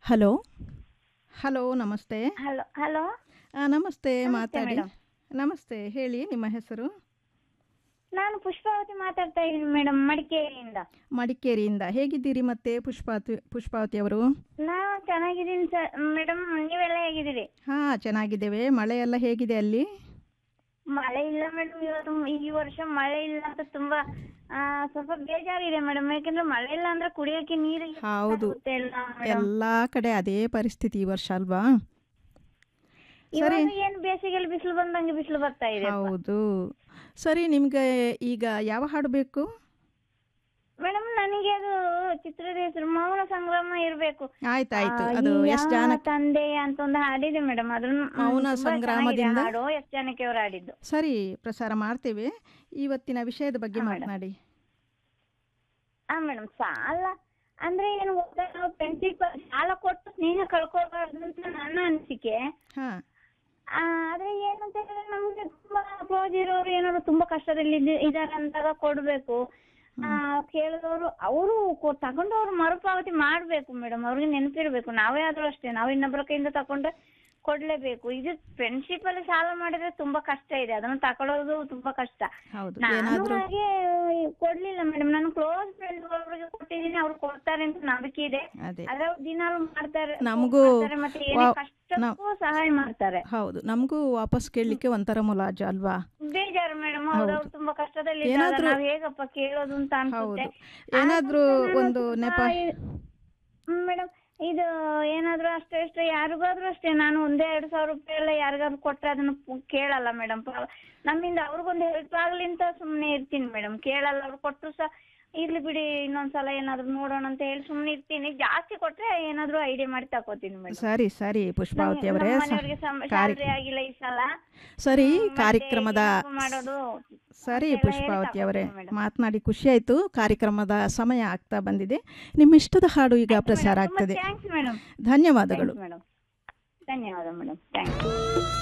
Hello hello ನಮಸ್ತೆ hello hello ಆ, ನಮಸ್ತೆ ನಮಸ್ತೆ ಮಾತಾಡಿ ಮೇಡಮ್. ನಮಸ್ತೆ ಹೇಳಿ ನಿಮ್ಮ ಹೆಸರು ನಾನು ಪುಷ್ಪಾವತಿ ಮಾತಾಡ್ತಾ ಇದ್ದೀನಿ ಮೇಡಮ್ ಮಡಿಕೇರಿಯಿಂದ ಮಡಿಕೇರಿಯಿಂದ ಹೇಗಿದ್ದೀರಿ ಮತ್ತೆ ಪುಷ್ಪಾವತಿ ಪುಷ್ಪಾವತಿ ಅವರು ನಾನು ಚೆನ್ನಾಗಿದ್ದೀನಿ ಸರ್ ಮೇಡಮ್ ನೀವೆಲ್ಲ ಹೇಗಿದ್ದೀರಿ ಹಾಂ ಚೆನ್ನಾಗಿದ್ದೇವೆ ಮಳೆ ಎಲ್ಲ ಹೇಗಿದೆ ಅಲ್ಲಿ ಮಳೆ ಇಲ್ಲ ಮೇಡಮ್ ಇವತ್ತು ಈ ವರ್ಷ ಮಳೆ ಇಲ್ಲ ಅಂತ ತುಂಬಾ ಆ, ಸ್ವಲ್ಪ ಬೇಜಾರಿದೆ ಮೇಡಮ್ ಯಾಕಂದ್ರೆ ಮಳೆ ಇಲ್ಲ ಅಂದ್ರೆ ಕುಡಿಯೋಕೆ ನೀರು ಹೌದು. ಆಗುತ್ತೆ ಇಲ್ಲ ಮೇಡಮ್ ಎಲ್ಲ ಕಡೆ ಅದೇ ಪರಿಸ್ಥಿತಿ ಈ ವರ್ಷ ಅಲ್ವಾ ಇವಾಗ ಸರಿ. ಏನ್ ಬೇಸಿಗೆಯಲ್ಲಿ ಬಿಸಿಲು ಬಂದಂಗೆ ಬಿಸಿಲು ಬರ್ತಾ ಇದೆ ಹೌದು ಸರಿ ನಿಮ್ಗೆ ಈಗ ಯಾವ ಹಾಡು ಬೇಕು ಮೇಡಮ್ ನನಗೆ ಅದು ಚಿತ್ರದ ಹೆಸರು ಮೌನ ಸಂಗ್ರಾಮ ಇರ್ಬೇಕು ಆಯ್ತಾಯ್ತು ಆ, ಅದು ಈ ಎಸ್ ಯಾವ ಜಾನಕಿ ತಂದೆ ಅಂತ ಒಂದು ಹಾಡಿದೆ ಮೇಡಮ್ ಅದನ್ನ ಮ್, ಮೌನ ತುಂಬಾ ಸಂಗ್ರಾಮದಿಂದ? ಚೆನ್ನಾಗಿದೆ ಹಾಡು ಎಸ್ ಜಾನಕಿ ಅವರು ಹಾಡಿದ್ದು ಸರಿ ಪ್ರಸಾರ ಮಾಡ್ತೇವೆ ಇವತ್ತಿನ ವಿಷಯದ ಬಗ್ಗೆ ಹಾ, ಮೇಡಮ್. ಮಾತನಾಡಿ ಹಾ ಮೇಡಮ್ ಸಾಲ ಅಂದ್ರೆ ಏನು ಗೊತ್ತಾ ನಾವು ಪ್ರಿನ್ಸಿಪಲ್ ಸಾಲ ಕೊಟ್ಟು ಸ್ನೇಹ ಕಳ್ಕೊಬಾರ್ದು ಅಂತ ನನ್ನ ಅನಿಸಿಕೆ ಹಾಂ ಆ, ಆದ್ರೆ ಏನಂತ ಹೇಳಿದ್ರೆ ನಮ್ಗೆ ತುಂಬಾ ಕ್ಲೋಸ್ ಇರೋರು ಏನಾದ್ರು ತುಂಬಾ ಕಷ್ಟದಲ್ಲಿ ಇದ್- ಇದಾರೆ ಅಂದಾಗ ಕೊಡ್ಬೇಕು ಆ ಕೇಳಿದವರು ಅವರು ತಗೊಂಡವ್ರು ಮರುಪಾವತಿ ಮಾಡ್ಬೇಕು ಮೇಡಮ್ ಅವ್ರಿಗೆ ನೆನಪಿರ್ಬೇಕು ನಾವೇ ಆದ್ರೂ ಅಷ್ಟೇ ನಾವು ಇನ್ನೊಬ್ಬರ ಕೈಯಿಂದ ತಗೊಂಡ್ರೆ ಕೊಡ್ಲೇಬೇಕು ಇದು ಫ್ರೆಂಡ್ಶಿಪ್ ಅಲ್ಲಿ ಸಾಲ ಮಾಡಿದ್ರೆ ತುಂಬಾ ಕಷ್ಟ ಇದೆ ಅದನ್ನ ತಗೊಳ್ಳೋದು ತುಂಬಾ ಕಷ್ಟ ಹೌದು ನಾನು ಏನಾದರೂ ಹಾಗೆ ಕೊಡ್ಲಿಲ್ಲ ಮೇಡಮ್ ನಾನು ಕ್ಲೋಸ್ ಫ್ರೆಂಡ್ ಒಬ್ರಿಗೆ ಕೊಟ್ಟಿದ್ದೀನಿ ಅವ್ರು ಕೊಡ್ತಾರೆ ಅಂತ ನಂಬಿಕೆ ಇದೆ ಅದೇ ಅದ್ರ ದಿನಾಲು ಮಾಡ್ತಾರೆ ನಮಗೂ ಮಾಡ್ತಾರೆ, ಮತ್ತೆ ಏನೇ ವಾ- ಕಷ್ಟಕ್ಕೂ ಸಹಾಯ ಮಾಡ್ತಾರೆ ಹೌದು ನಮಗೂ ವಾಪಸ್ ಕೇಳಲಿಕ್ಕೆ ಒಂಥರ ಮುಲಾಜು ಅಲ್ವಾ ಬೇಜಾರು ಮೇಡಮ್ ಹೌದು ಅವ್ರು ತುಂಬಾ ಕಷ್ಟದಲ್ಲಿ ಏನಾದ್ರೂ- ನಾವ್ ಹೇಗಪ್ಪ ಕೇಳೋದು ಅಂತ ಅನ್ಸುತ್ತೆ ಹೌದು ಏನಾದರೂ ಒಂದು ನೆಪ ಮೇಡಮ್ ಇದು ಏನಾದ್ರೂ ಅಷ್ಟೇ ಅಷ್ಟೇ ಯಾರಿಗಾದ್ರೂ ಅಷ್ಟೇ ನಾನು ಒಂದೇ ಎರಡು ಸಾವಿರ ರೂಪಾಯಿ ಎಲ್ಲ ಯಾರಿಗಾದ್ರೂ ಕೊಟ್ರೆ ಅದನ್ನ ಪು- ಕೇಳಲ್ಲ ಮೇಡಮ್ ನಮ್ಮಿಂದ ಅವ್ರಿಗೊಂದು ಹೆಲ್ಪ್ ಆಗ್ಲಿ ಅಂತ ಸುಮ್ನೆ ಇರ್ತೀನಿ ಮೇಡಮ್ ಕೇಳಲ್ಲ ಅವ್ರು ಕೊಟ್ರು ಸಹ ಇರ್ಲಿ ಬಿಡಿ ಇನ್ನೊಂದ್ಸಲ ಏನಾದ್ರು ನೋಡೋಣ ಅಂತ ಹೇಳಿ ಸುಮ್ನೆ ಇರ್ತೀನಿ ಜಾಸ್ತಿ ಕೊಟ್ರೆ ಏನಾದ್ರೂ ಐಡಿಯಾ ಮಾಡಿ ತಗೋತೀನಿ ಮೇಡಮ್ ಸರಿ ಸರಿ ಪುಷ್ಪಾವತಿ ಅವರೇ ಸ- ಮನೆಯವ್ರಿಗೆ ಕಾರ್ಯ ಸ್ಯಾಲ್ರಿ ಆಗಿಲ್ಲ ಈ ಸಲ ಸರಿ ಹ್ಮ್, ಮತ್ತೆ ಕಾರ್ಯಕ್ರಮದ ಏನಪ್ಪ ಮಾಡೋದು ಸರಿ ಅಂತೆಲ್ಲ ಹೇಳಿ ಪುಷ್ಪಾವತಿ ಅವರೇ ತಗೋತೀನಿ ಮೇಡಮ್. ಮಾತನಾಡಿ ಖುಷಿ ಆಯಿತು ಕಾರ್ಯಕ್ರಮದ ಸಮಯ ಆಗ್ತಾ ಬಂದಿದೆ ನಿಮ್ಮ ಇಷ್ಟದ ಹಾಡು ಈಗ ಪ್ರಸಾರ ಆಗ್ತದೆ ಥ್ಯಾಂಕ್ಸ್ ಮೇಡಮ್ ಧನ್ಯವಾದಗಳು ಮೇಡಮ್ ಧನ್ಯವಾದ ಮೇಡಮ್ ಥ್ಯಾಂಕ್ಸ್